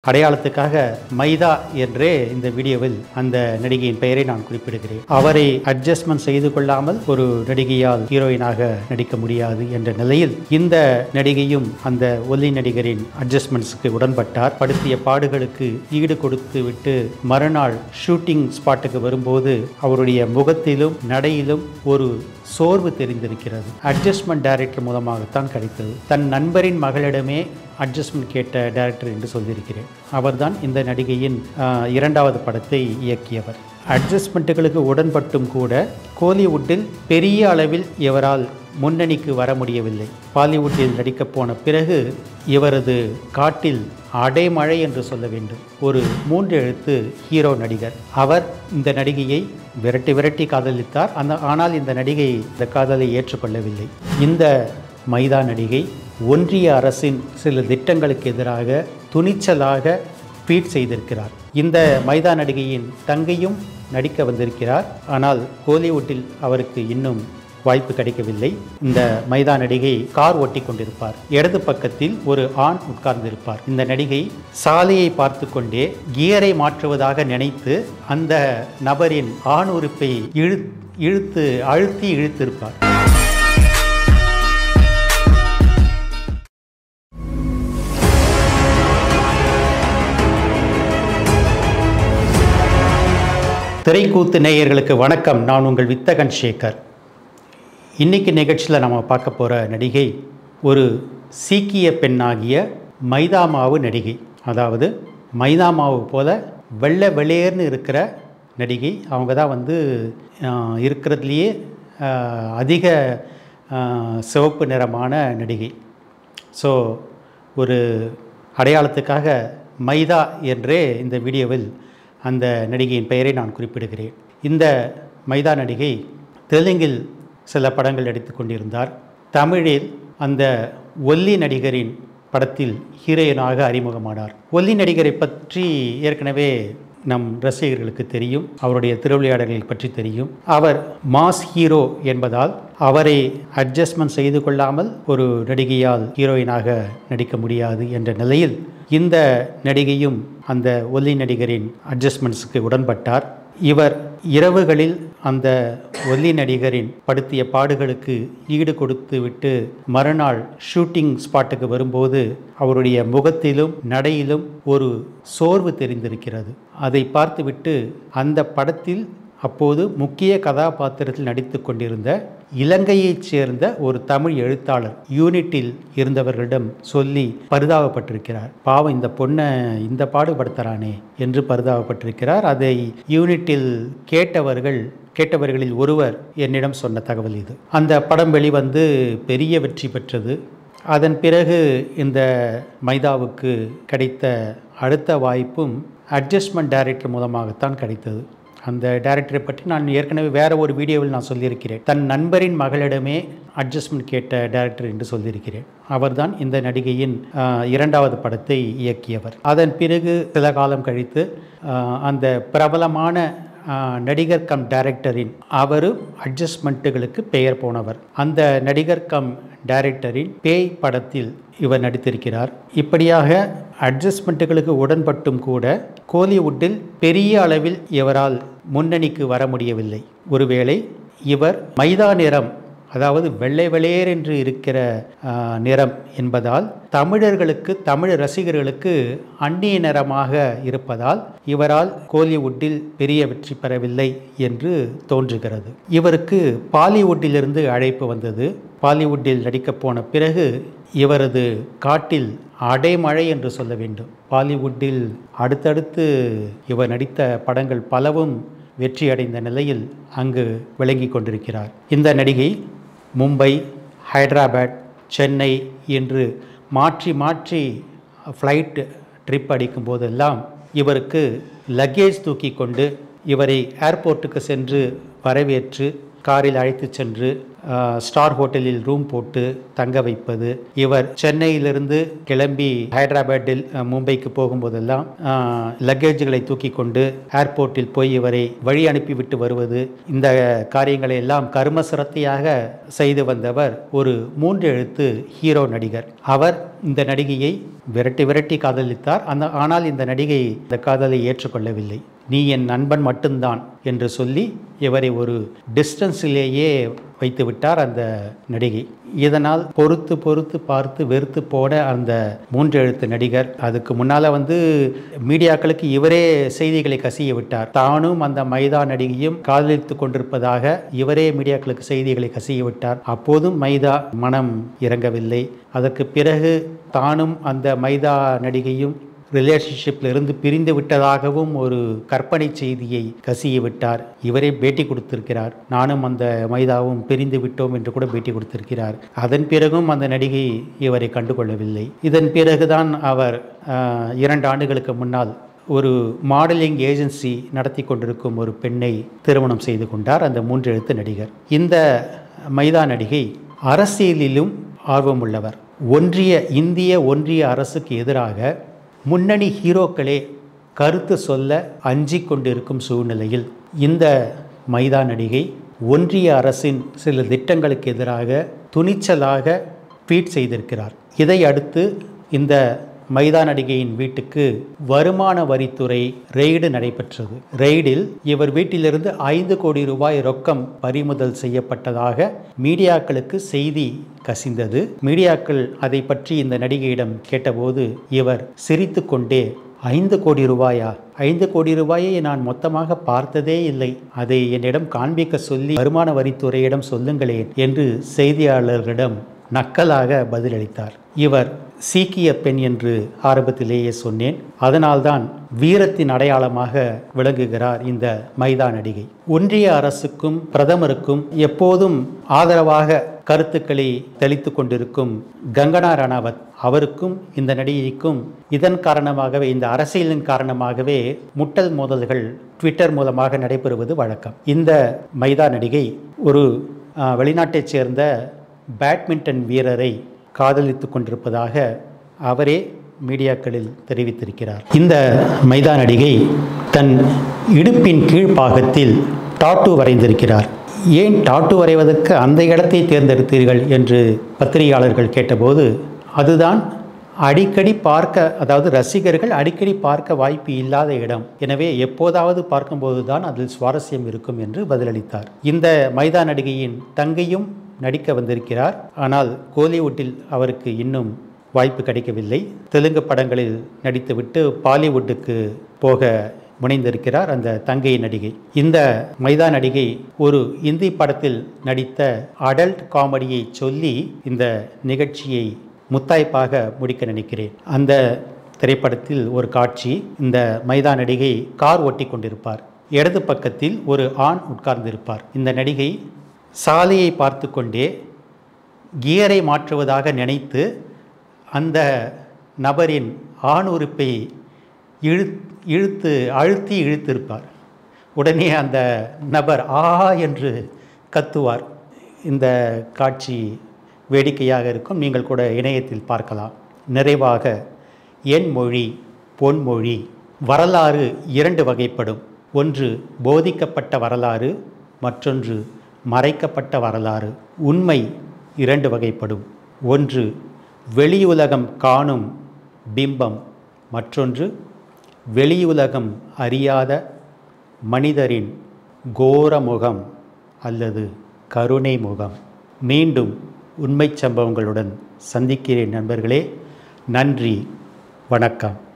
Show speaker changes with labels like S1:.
S1: அடையாளத்துக்காக மைதா என்றே இந்த வீடியோவில் அந்த நடிகையின் பெயரை நான் குறிப்பிடுகிறேன் அவரை அட்ஜஸ்ட்மெண்ட் செய்து கொள்ளாமல் ஒரு நடிகையால் ஹீரோயினாக நடிக்க முடியாது என்ற நிலையில் இந்த நடிகையும் அந்த ஒல்லி நடிகரின் அட்ஜஸ்ட்மெண்ட்ஸ்க்கு உடன்பட்டார் படுத்திய பாடுகளுக்கு ஈடு கொடுத்து விட்டு மறுநாள் ஷூட்டிங் ஸ்பாட்டுக்கு வரும்போது அவருடைய முகத்திலும் நடையிலும் ஒரு சோர்வு தெரிந்திருக்கிறது அட்ஜஸ்ட்மெண்ட் டைரக்டர் மூலமாகத்தான் கிடைத்தது தன் நண்பரின் மகளிடமே அட்ஜஸ்ட்மெண்ட் கேட்ட டைரக்டர் என்று சொல்லியிருக்கிறேன் அவர்தான் இந்த நடிகையின் ஆஹ், இரண்டாவது படத்தை இயக்கியவர் அட்ஜஸ்ட்மெண்ட்டுகளுக்கு உடன்பட்டும் கூட கோலிவுட்டில் பெரிய அளவில் இவரால் முன்னணிக்கு வர முடியவில்லை பாலிவுட்டில் நடிக்கப் போன பிறகு இவரது காட்டில் அடைமழை என்று சொல்ல வேண்டும் ஒரு மூன்று எழுத்து ஹீரோ நடிகர் அவர் இந்த நடிகையை விரட்டி விரட்டி காதலித்தார் அந்த ஆனால் இந்த நடிகை இந்த காதலை ஏற்றுக்கொள்ளவில்லை இந்த மைதா நடிகை ஒன்றிய அரசின் சில திட்டங்களுக்கு எதிராக துணிச்சலாக ட்வீட் செய்திருக்கிறார் இந்த மைதா நடிகையின் தங்கையும் நடிக்க வந்திருக்கிறார் ஆனால் கோலிவுட்டில் அவருக்கு இன்னும் வாய்ப்பு கிடைக்கவில்லை இந்த மைதா நடிகை கார் ஓட்டி கொண்டிருப்பார் இடது பக்கத்தில் ஒரு ஆண் உட்கார்ந்திருப்பார் இந்த நடிகை சாலையை பார்த்து கொண்டே கியரை மாற்றுவதாக நினைத்து அந்த நபரின் ஆண் உறுப்பை இழு இழுத்து அழுத்தி இழுத்திருப்பார் திரைக்கூத்து நேயர்களுக்கு வணக்கம் நான் உங்கள் வித்தகன் சேகர் இன்னைக்கு நிகழ்ச்சியில் நம்ம பார்க்க போகிற நடிகை ஒரு சீக்கிய பெண்ணாகிய மைதா மாவு நடிகை அதாவது மைதா மாவு போல வெள்ளை வெளியேர்னு இருக்கிற நடிகை அவங்க தான் வந்து ஆஹ், இருக்கிறதுலையே ஆஹ், அதிக ஆஹ், சிவப்பு நிறமான நடிகை ஸோ ஒரு அடையாளத்துக்காக மைதா என்றே இந்த வீடியோவில் அந்த நடிகையின் பெயரை நான் குறிப்பிடுகிறேன் இந்த மைதா நடிகை தெலுங்கில் சில படங்கள் நடித்து கொண்டிருந்தார் தமிழில் அந்த ஒல்லி நடிகரின் படத்தில் ஹீரோயினாக அறிமுகமானார் ஒல்லி நடிகரை பற்றி ஏற்கனவே நம் ரசிகர்களுக்கு தெரியும் அவருடைய திருவிளையாடல்களை பற்றி தெரியும் அவர் மாஸ் ஹீரோ என்பதால் அவரை அட்ஜஸ்ட்மெண்ட் செய்து கொள்ளாமல் ஒரு நடிகையால் ஹீரோயினாக நடிக்க முடியாது என்ற நிலையில் இந்த நடிகையும் அந்த ஒல்லி நடிகரின் அட்ஜஸ்ட்மெண்ட்ஸுக்கு உடன்பட்டார் இவர் இரவுகளில் அந்த ஒல்லி நடிகரின் படுத்திய பாடுகளுக்கு ஈடு கொடுத்து விட்டு மறுநாள் ஷூட்டிங் ஸ்பாட்டுக்கு வரும்போது அவருடைய முகத்திலும் நடையிலும் ஒரு சோர்வு தெரிந்திருக்கிறது அதை பார்த்துவிட்டு அந்த படத்தில் அப்போது முக்கிய கதாபாத்திரத்தில் நடித்து கொண்டிருந்த இலங்கையைச் சேர்ந்த ஒரு தமிழ் எழுத்தாளர் யூனிட்டில் இருந்தவர்களிடம் சொல்லி பரிதாபப்பட்டிருக்கிறார் பாவம் இந்த பொண்ணை இந்த பாடுபடுத்துறானே என்று பரிதாபப்பட்டிருக்கிறார் அதை யூனிட்டில் கேட்டவர்கள் கேட்டவர்களில் ஒருவர் என்னிடம் சொன்ன தகவல் இது அந்த படம் வெளிவந்து பெரிய வெற்றி பெற்றது அதன் பிறகு இந்த மைதாவுக்கு கிடைத்த அடுத்த வாய்ப்பும் அட்ஜஸ்ட்மெண்ட் டைரக்டர் மூலமாகத்தான் கிடைத்தது அந்த டைரக்டரை பற்றி நான் ஏற்கனவே வேற ஒரு வீடியோவில் நான் சொல்லியிருக்கிறேன் தன் நண்பரின் மகளிடமே அட்ஜஸ்ட்மெண்ட் கேட்ட டைரக்டர் என்று சொல்லியிருக்கிறேன் அவர்தான் இந்த நடிகையின் ஆஹ், இரண்டாவது படத்தை இயக்கியவர் அதன் பிறகு சில காலம் கழித்து ஆஹ், அந்த பிரபலமான ஆஹ், நடிகர் கம் டைரக்டரின் அவரும் அட்ஜஸ்ட்மெண்ட்டுகளுக்கு பெயர் போனவர் அந்த நடிகர் கம் டைரக்டரின் பேய் படத்தில் இவர் நடித்திருக்கிறார் இப்படியாக அட்ஜஸ்ட்மெண்ட்டுகளுக்கு உடன்பட்டும் கூட கோலிவுட்டில் பெரிய அளவில் இவரால் முன்னணிக்கு வர முடியவில்லை ஒருவேளை இவர் மைதா நிறம் அதாவது வெள்ளை வெளையர் என்று இருக்கிற ஆ, நிறம் என்பதால் தமிழர்களுக்கு தமிழ் ரசிகர்களுக்கு அந்நிய நிறமாக இருப்பதால் இவரால் கோலிவுட்டில் பெரிய வெற்றி பெறவில்லை என்று தோன்றுகிறது இவருக்கு பாலிவுட்டிலிருந்து அழைப்பு வந்தது பாலிவுட்டில் நடிக்கப் போன பிறகு இவரது காட்டில் அடைமழை என்று சொல்ல வேண்டும் பாலிவுட்டில் அடுத்தடுத்து இவர் நடித்த படங்கள் பலவும் வெற்றி அடைந்த நிலையில் அங்கு விளங்கி கொண்டிருக்கிறார் இந்த நடிகை மும்பை ஹைதராபாத் சென்னை என்று மாற்றி மாற்றி ஃப்ளைட் ட்ரிப் அடிக்கும் போதெல்லாம் இவருக்கு லக்கேஜ் தூக்கி கொண்டு இவரை ஏர்போர்ட்டுக்கு சென்று வரவேற்று காரில் அழைத்து சென்று ஆஹ், ஸ்டார் ஹோட்டலில் ரூம் போட்டு தங்க வைப்பது இவர் சென்னையிலிருந்து கிளம்பி ஹைதராபாத்தில் அஹ், மும்பைக்கு போகும்போதெல்லாம் ஆஹ், லக்கேஜுகளை தூக்கி கொண்டு ஏர்போர்ட்டில் போய் இவரை வழி அனுப்பிவிட்டு வருவது இந்த காரியங்களை எல்லாம் கர்மசிரத்தையாக செய்து வந்தவர் ஒரு மூன்று எழுத்து ஹீரோ நடிகர் அவர் இந்த நடிகையை விரட்டி விரட்டி காதலித்தார் அந்த ஆனால் இந்த நடிகை இந்த காதலை ஏற்றுக்கொள்ளவில்லை நீ என் நண்பன் மட்டும்தான் என்று சொல்லி இவரை ஒரு டிஸ்டன்ஸிலேயே வைத்து விட்டார் அந்த நடிகை இதனால் பொறுத்து பொறுத்து பார்த்து வெறுத்து போன அந்த மூன்று எழுத்து நடிகர் அதுக்கு முன்னால் வந்து மீடியாக்களுக்கு இவரே செய்திகளை கசிய விட்டார் தானும் அந்த மைதா நடிகையும் காதலித்து கொண்டிருப்பதாக இவரே மீடியாக்களுக்கு செய்திகளை கசிய விட்டார் அப்போதும் மைதா மனம் இறங்கவில்லை அதற்கு பிறகு தானும் அந்த மைதா நடிகையும் ரிலேஷன்ஷிப்ல இருந்து பிரிந்து விட்டதாகவும் ஒரு கற்பனை செய்தியை கசிய விட்டார் இவரே பேட்டி கொடுத்திருக்கிறார் நானும் அந்த மைதாவும் பிரிந்து விட்டோம் என்று கூட பேட்டி கொடுத்திருக்கிறார் அதன் பிறகும் அந்த நடிகை இவரை கண்டுகொள்ளவில்லை இதன் பிறகுதான் அவர் ஆஹ், இரண்டு ஆண்டுகளுக்கு முன்னால் ஒரு மாடலிங் ஏஜென்சி நடத்தி கொண்டிருக்கும் ஒரு பெண்ணை திருமணம் செய்து கொண்டார் அந்த மூன்று எழுத்து நடிகர் இந்த மைதா நடிகை அரசியலிலும் ஆர்வமுள்ளவர் ஒன்றிய இந்திய ஒன்றிய அரசுக்கு எதிராக முன்னணி ஹீரோக்களே கருத்து சொல்ல அஞ்சிக் கொண்டிருக்கும் சூழ்நிலையில் இந்த மைதா நடிகை ஒன்றிய அரசின் சில திட்டங்களுக்கு எதிராக துணிச்சலாக ட்வீட் செய்திருக்கிறார் இதை அடுத்து இந்த மைதா நடிகையின் வீட்டுக்கு வருமான வரித்துறை ரெய்டு நடைபெற்றது ரெய்டில் இவர் வீட்டிலிருந்து ஐந்து கோடி ரூபாய் ரொக்கம் பறிமுதல் செய்யப்பட்டதாக மீடியாக்களுக்கு செய்தி கசிந்தது மீடியாக்கள் அதை பற்றி இந்த நடிகையிடம் கேட்டபோது இவர் சிரித்துக்கொண்டே ஐந்து கோடி ரூபாயா ஐந்து கோடி ரூபாயை நான் மொத்தமாக பார்த்ததே இல்லை அதை என்னிடம் காண்பிக்க சொல்லி வருமான வரித்துறையிடம் சொல்லுங்களேன் என்று செய்தியாளர்களிடம் நக்கலாக பதிலளித்தார் இவர் சீக்கிய பெண் என்று ஆரம்பத்திலேயே சொன்னேன் அதனால்தான் வீரத்தின் அடையாளமாக விளங்குகிறார் இந்த மைதா நடிகை ஒன்றிய அரசுக்கும் பிரதமருக்கும் எப்போதும் ஆதரவாக கருத்துக்களை தெளித்து கொண்டிருக்கும் கங்கனா ரணாவத் அவருக்கும் இந்த நடிகைக்கும் இதன் காரணமாகவே இந்த அரசியலின் காரணமாகவே முட்டல் மோதல்கள் ட்விட்டர் மூலமாக நடைபெறுவது வழக்கம் இந்த மைதா நடிகை ஒரு ஆஹ், வெளிநாட்டைச் சேர்ந்த பேட்மிண்டன் வீரரை காதலித்து கொண்டிருப்பதாக அவரே மீடியாக்களில் தெரிவித்திருக்கிறார் இந்த மைதா நடிகை தன் இடுப்பின் கீழ்ப்பாகத்தில் டாட்டூ வரைந்திருக்கிறார் ஏன் டாட்டூ வரைவதற்கு அந்த இடத்தை தேர்ந்தெடுத்தீர்கள் என்று பத்திரிகையாளர்கள் கேட்டபோது அதுதான் அடிக்கடி பார்க்க அதாவது ரசிகர்கள் அடிக்கடி பார்க்க வாய்ப்பு இல்லாத இடம் எனவே எப்போதாவது பார்க்கும்போது தான் அதில் சுவாரஸ்யம் இருக்கும் என்று பதிலளித்தார் இந்த மைதா நடிகையின் தங்கையும் நடிக்க வந்திருக்கிறார் ஆனால் கோலிவுட்டில் அவருக்கு இன்னும் வாய்ப்பு கிடைக்கவில்லை தெலுங்கு படங்களில் நடித்துவிட்டு பாலிவுட்டுக்கு போக முனைந்திருக்கிறார் அந்த தங்கை நடிகை இந்த மைதா நடிகை ஒரு இந்தி படத்தில் நடித்த அடல்ட் காமெடியை சொல்லி இந்த நிகழ்ச்சியை முத்தாய்ப்பாக முடிக்க நினைக்கிறேன் அந்த திரைப்படத்தில் ஒரு காட்சி இந்த மைதா நடிகை கார் ஓட்டி கொண்டிருப்பார் இடது பக்கத்தில் ஒரு ஆண் உட்கார்ந்திருப்பார் இந்த நடிகை சாலையை பார்த்து கொண்டே கியரை மாற்றுவதாக நினைத்து அந்த நபரின் ஆண் உறுப்பை இழு இழுத்து அழுத்தி இழுத்திருப்பார் உடனே அந்த நபர் ஆ என்று கத்துவார் இந்த காட்சி வேடிக்கையாக இருக்கும் நீங்கள் கூட இணையத்தில் பார்க்கலாம் நிறைவாக என் மொழி பொன்மொழி வரலாறு இரண்டு வகைப்படும் ஒன்று போதிக்கப்பட்ட வரலாறு மற்றொன்று மறைக்கப்பட்ட வரலாறு உண்மை இரண்டு வகைப்படும் ஒன்று வெளியுலகம் காணும் பிம்பம் மற்றொன்று வெளியுலகம் அறியாத மனிதரின் கோர முகம் அல்லது கருணை முகம் மீண்டும் உண்மைச் சம்பவங்களுடன் சந்திக்கிறேன் நண்பர்களே நன்றி வணக்கம்